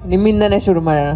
ನಿಮ್ಮಿಂದನೇ ಶುರು ಮಾಡೋಣ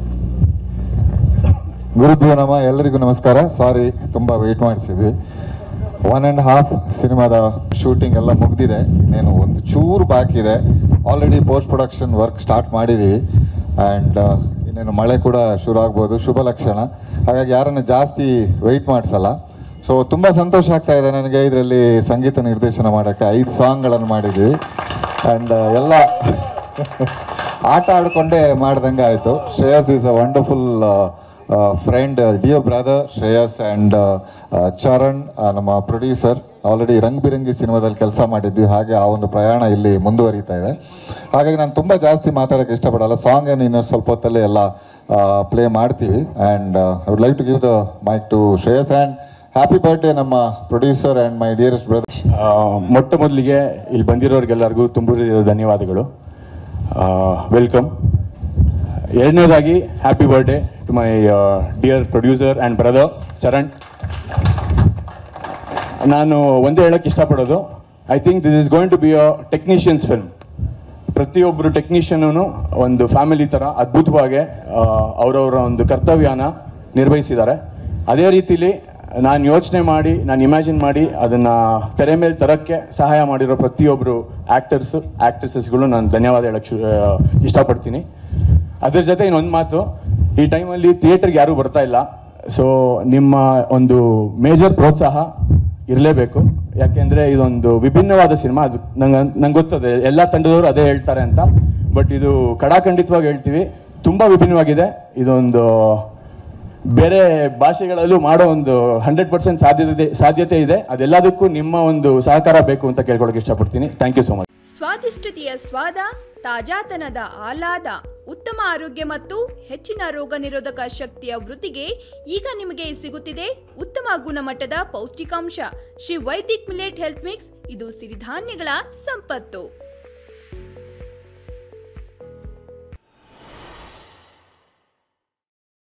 ಗುರುಭ್ಯೋ ನಮ ಎಲ್ಲರಿಗೂ ನಮಸ್ಕಾರ ಸಾರಿ ತುಂಬ ವೆಯ್ಟ್ ಮಾಡಿಸಿದ್ವಿ ಒನ್ ಆ್ಯಂಡ್ ಹಾಫ್ ಸಿನಿಮಾದ ಶೂಟಿಂಗ್ ಎಲ್ಲ ಮುಗ್ದಿದೆ ಇನ್ನೇನು ಒಂದು ಚೂರು ಬಾಕಿ ಇದೆ already post production work start ಮಾಡಿದ್ದೀವಿ ಆ್ಯಂಡ್ ಇನ್ನೇನು ಮಳೆ ಕೂಡ ಶುರು ಆಗ್ಬೋದು ಶುಭ ಲಕ್ಷಣ ಹಾಗಾಗಿ ಯಾರನ್ನು ಜಾಸ್ತಿ ವೆಯ್ಟ್ ಮಾಡಿಸಲ್ಲ ಸೊ ತುಂಬ ಸಂತೋಷ ಆಗ್ತಾ ಇದೆ ನನಗೆ ಇದರಲ್ಲಿ ಸಂಗೀತ ನಿರ್ದೇಶನ ಮಾಡೋಕ್ಕೆ ಐದು ಸಾಂಗ್ಗಳನ್ನು ಮಾಡಿದ್ದೀವಿ ಆ್ಯಂಡ್ ಎಲ್ಲ ಆಟ ಆಡ್ಕೊಂಡೇ ಮಾಡ್ದಂಗೆ ಆಯಿತು Shreyas is a wonderful friend dear brother Shreyas and Charan ಆ, ನಮ್ಮ ಪ್ರೊಡ್ಯೂಸರ್ ಆಲ್ರೆಡಿ ರಂಗ್ ಬಿರಂಗಿ ಸಿನಿಮಾದಲ್ಲಿ ಕೆಲಸ ಮಾಡಿದ್ವಿ ಹಾಗೆ ಆ ಒಂದು ಪ್ರಯಾಣ ಇಲ್ಲಿ ಮುಂದುವರಿತಾ ಇದೆ ಹಾಗಾಗಿ ನಾನು ತುಂಬ ಜಾಸ್ತಿ ಮಾತಾಡೋಕ್ಕೆ ಇಷ್ಟಪಡಲ್ಲ ಸಾಂಗ್ ಏನು ಇನ್ನೂ ಸ್ವಲ್ಪ ಹೊತ್ತಲ್ಲಿ ಎಲ್ಲ ಪ್ಲೇ ಮಾಡ್ತೀವಿ and I would like to give the mic to Shreyas and happy birthday ನಮ್ಮ producer and my dearest brother ಆ, ಮೊಟ್ಟ ಮೊದಲಿಗೆ ಇಲ್ಲಿ ಬಂದಿರೋರಿಗೆಲ್ಲರಿಗೂ ತುಂಬ ಧನ್ಯವಾದಗಳು ವೆಲ್ಕಮ್ ಎರಡನೇದಾಗಿ happy birthday to my dear producer and brother Charan ನಾನು ಒಂದೇ ಹೇಳಕ್ಕೆ ಇಷ್ಟಪಡೋದು I think this is going to be a technicians film ಪ್ರತಿಯೊಬ್ಬರು ಟೆಕ್ನಿಷಿಯನು ಒಂದು ಫ್ಯಾಮಿಲಿ ಥರ ಅದ್ಭುತವಾಗಿ ಅವರವರ ಒಂದು ಕರ್ತವ್ಯನ ನಿರ್ವಹಿಸಿದ್ದಾರೆ ಅದೇ ರೀತಿಲಿ ನಾನು ಯೋಚನೆ ಮಾಡಿ ನಾನು ಇಮ್ಯಾಜಿನ್ ಮಾಡಿ ಅದನ್ನು ತೆರೆ ಮೇಲೆ ತರೋಕ್ಕೆ ಸಹಾಯ ಮಾಡಿರೋ ಪ್ರತಿಯೊಬ್ಬರು ಆ್ಯಕ್ಟರ್ಸು ಆ್ಯಕ್ಟ್ರೆಸಸ್ಗಳು ನಾನು ಧನ್ಯವಾದ ಹೇಳಕ್ಕೆ ಶು- ಆ, ಇಷ್ಟಪಡ್ತೀನಿ ಅದ್ರ ಜೊತೆ ಇನ್ನೊಂದು ಮಾತು ಈ ಟೈಮಲ್ಲಿ ಥಿಯೇಟ್ರಿಗೆ ಯಾರೂ ಬರ್ತಾ ಇಲ್ಲ ಸೊ ನಿಮ್ಮ ಒಂದು ಮೇಜರ್ ಪ್ರೋತ್ಸಾಹ ಇರಲೇಬೇಕು ಯಾಕೆಂದರೆ ಇದೊಂದು ವಿಭಿನ್ನವಾದ ಸಿನಿಮಾ ಅದು ನಂಗೆ ನಂಗೆ ಗೊತ್ತದೆ ಎಲ್ಲ ತಂಡದವರು ಅದೇ ಹೇಳ್ತಾರೆ ಅಂತ ಬಟ್ ಇದು ಕಡಾಖಂಡಿತವಾಗಿ ಹೇಳ್ತೀವಿ ತುಂಬ ವಿಭಿನ್ನವಾಗಿದೆ ಇದೊಂದು ಬೇರೆ ಭಾಷೆಗಳಲ್ಲೂ ಮಾಡೋ ಒಂದು ಹಂಡ್ರೆಡ್ ಪರ್ಸೆಂಟ್ ಸಾಧ್ಯತೆ ಸಾಧ್ಯತೆ ಇದೆ ಅದೆಲ್ಲದಕ್ಕೂ ನಿಮ್ಮ ಒಂದು ಸಹಕಾರ ಬೇಕು ಅಂತ ಕೇಳ್ಕೊಳಕ್ಕೆ ಇಷ್ಟಪಡ್ತೀನಿ ಥ್ಯಾಂಕ್ ಯು ಸೊ ಮಚ್ ಸ್ವಾದಿಷ್ಟತೆಯ ಸ್ವಾದ ತಾಜಾತನದ ಆಹ್ಲಾದ ಉತ್ತಮ ಆರೋಗ್ಯ ಮತ್ತು ಹೆಚ್ಚಿನ ರೋಗ ನಿರೋಧಕ ಶಕ್ತಿಯ ವೃದ್ಧಿಗೆ ಈಗ ನಿಮಗೆ ಸಿಗುತ್ತಿದೆ ಉತ್ತಮ ಗುಣಮಟ್ಟದ ಪೌಷ್ಟಿಕಾಂಶ Shri Vaidik millet health mix ಇದು ಸಿರಿಧಾನ್ಯಗಳ ಸಂಪತ್ತು